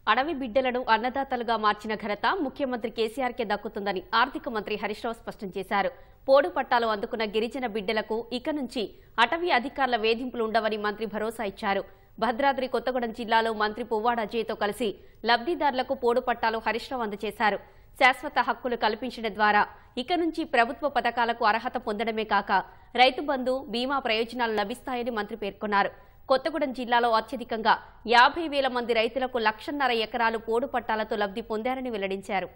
అడవి బిడ్డలను అన్నదాతలుగా మార్చిన ఘనత ముఖ్యమంత్రి కేసీఆర్కే దక్కుతుందని ఆర్థిక మంత్రి హరీష్ రావు స్పష్టం చేశారు పోడు పట్టాలు అందుకున్న గిరిజన బిడ్డలకు ఇక నుంచి అటవీ అధికారుల వేధింపులు ఉండవని మంత్రి భరోసా ఇచ్చారు భద్రాద్రి కొత్తగూడెం జిల్లాలో మంత్రి పువ్వాడ అజయ్తో కలిసి లబ్ధిదారులకు పోడు పట్టాలు హరీష్ రావు అందజేశారు శాశ్వత హక్కులు కల్పించడం ద్వారా ఇక నుంచి ప్రభుత్వ పథకాలకు అర్హత పొందడమే కాక రైతు బంధు బీమా ప్రయోజనాలు లభిస్తాయని మంత్రి పేర్కొన్నారు కొత్తగూడెం జిల్లాలో అత్యధికంగా యాభై వేల మంది రైతులకు లక్షన్నర ఎకరాలు పోడు పట్టాలతో లబ్ధి పొందారని వెల్లడించారు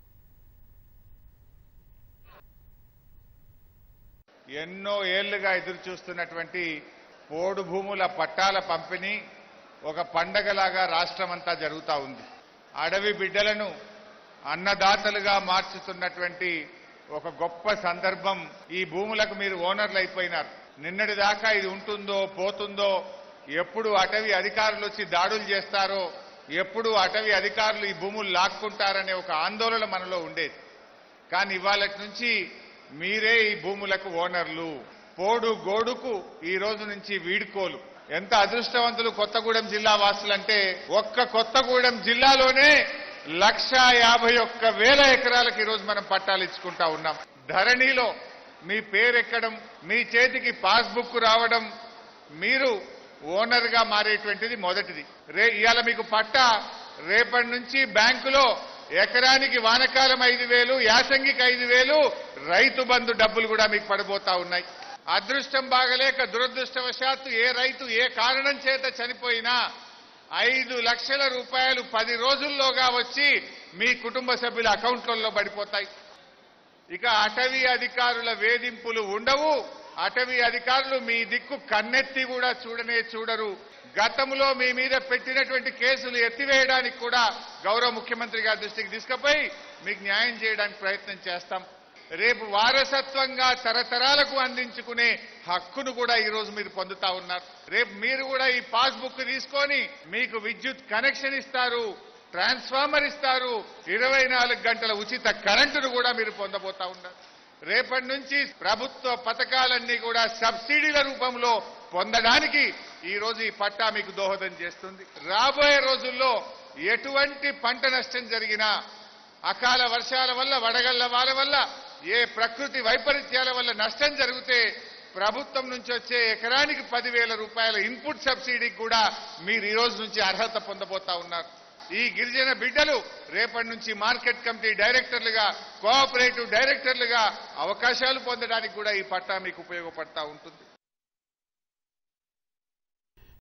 ఎన్నో ఏళ్లుగా ఎదురు చూస్తున్నటువంటి పోడు భూముల పట్టాల పంపిణీ ఒక పండగలాగా రాష్ట్రమంతా జరుగుతూ ఉంది అడవి బిడ్డలను అన్నదాతలుగా మార్చుతున్నటువంటి ఒక గొప్ప సందర్భం ఈ భూములకు మీరు ఓనర్లు అయిపోయినారు నిన్నటి దాకా ఇది ఉంటుందో పోతుందో ఎప్పుడు అటవీ అధికారులు వచ్చి దాడులు చేస్తారో ఎప్పుడు అటవీ అధికారులు ఈ భూములు లాక్కుంటారనే ఒక ఆందోళన మనలో ఉండేది కానీ ఇవాళ నుంచి మీరే ఈ భూములకు ఓనర్లు పోడు గోడుకు ఈ రోజు నుంచి వీడుకోలు ఎంత అదృష్టవంతులు కొత్తగూడెం జిల్లా వాసులంటే ఒక్క కొత్తగూడెం జిల్లాలోనే లక్ష యాభై ఒక్క వేల ఎకరాలకు ఈరోజు మనం పట్టాలు ఇచ్చుకుంటా ఉన్నాం ధరణిలో మీ పేరెక్కడం మీ చేతికి పాస్బుక్ రావడం మీరు ఓనర్ గా మారేటువంటిది మొదటిది రే ఇవాళ మీకు పట్టా రేపటి నుంచి బ్యాంకులో ఎకరానికి వానకాలం ఐదు వేలు యాసంగికి ఐదు వేలు రైతు బంధు డబ్బులు కూడా మీకు పడిపోతా ఉన్నాయి అదృష్టం బాగలేక దురదృష్టవశాత్తు ఏ రైతు ఏ కారణం చేత చనిపోయినా ఐదు లక్షల రూపాయలు పది రోజుల్లోగా వచ్చి మీ కుటుంబ సభ్యుల అకౌంట్లలో పడిపోతాయి ఇక అటవీ అధికారుల వేధింపులు ఉండవు అటవీ అధికారులు మీ దిక్కు కన్నెత్తి కూడా చూడనే చూడరు గతంలో మీ మీద పెట్టినటువంటి కేసులు ఎత్తివేయడానికి కూడా గౌరవ ముఖ్యమంత్రి గారి దృష్టికి తీసుకుపోయి మీకు న్యాయం చేయడానికి ప్రయత్నం చేస్తాం రేపు వారసత్వంగా తరతరాలకు అందించుకునే హక్కును కూడా ఈ రోజు మీరు పొందుతా ఉన్నారు రేపు మీరు కూడా ఈ పాస్బుక్ తీసుకొని మీకు విద్యుత్ కనెక్షన్ ఇస్తారు ట్రాన్స్ఫార్మర్ ఇస్తారు ఇరవై నాలుగు గంటల ఉచిత కరెంటును కూడా మీరు పొందబోతా ఉన్నారు రేపటి నుంచి ప్రభుత్వ పథకాలన్నీ కూడా సబ్సిడీల రూపంలో పొందడానికి ఈ రోజు ఈ పట్టా మీకు దోహదం చేస్తుంది రాబోయే రోజుల్లో ఎటువంటి పంట నష్టం జరిగినా అకాల వర్షాల వల్ల వడగళ్ల వాల వల్ల ఏ ప్రకృతి వైపరీత్యాల వల్ల నష్టం జరిగితే ప్రభుత్వం నుంచి వచ్చే ఎకరానికి పదివేల రూపాయల ఇన్పుట్ సబ్సిడీకి కూడా మీరు ఈ రోజు నుంచి అర్హత పొందబోతా ఉన్నారు ఈ గిరిజన బిడ్డలు రేపటి నుంచి మార్కెట్ కమిటీ డైరెక్టర్లుగా కోఆపరేటివ్ డైరెక్టర్లుగా అవకాశాలు పొందడానికి కూడా ఈ పట్టా మీకు ఉపయోగపడతా ఉంటుంది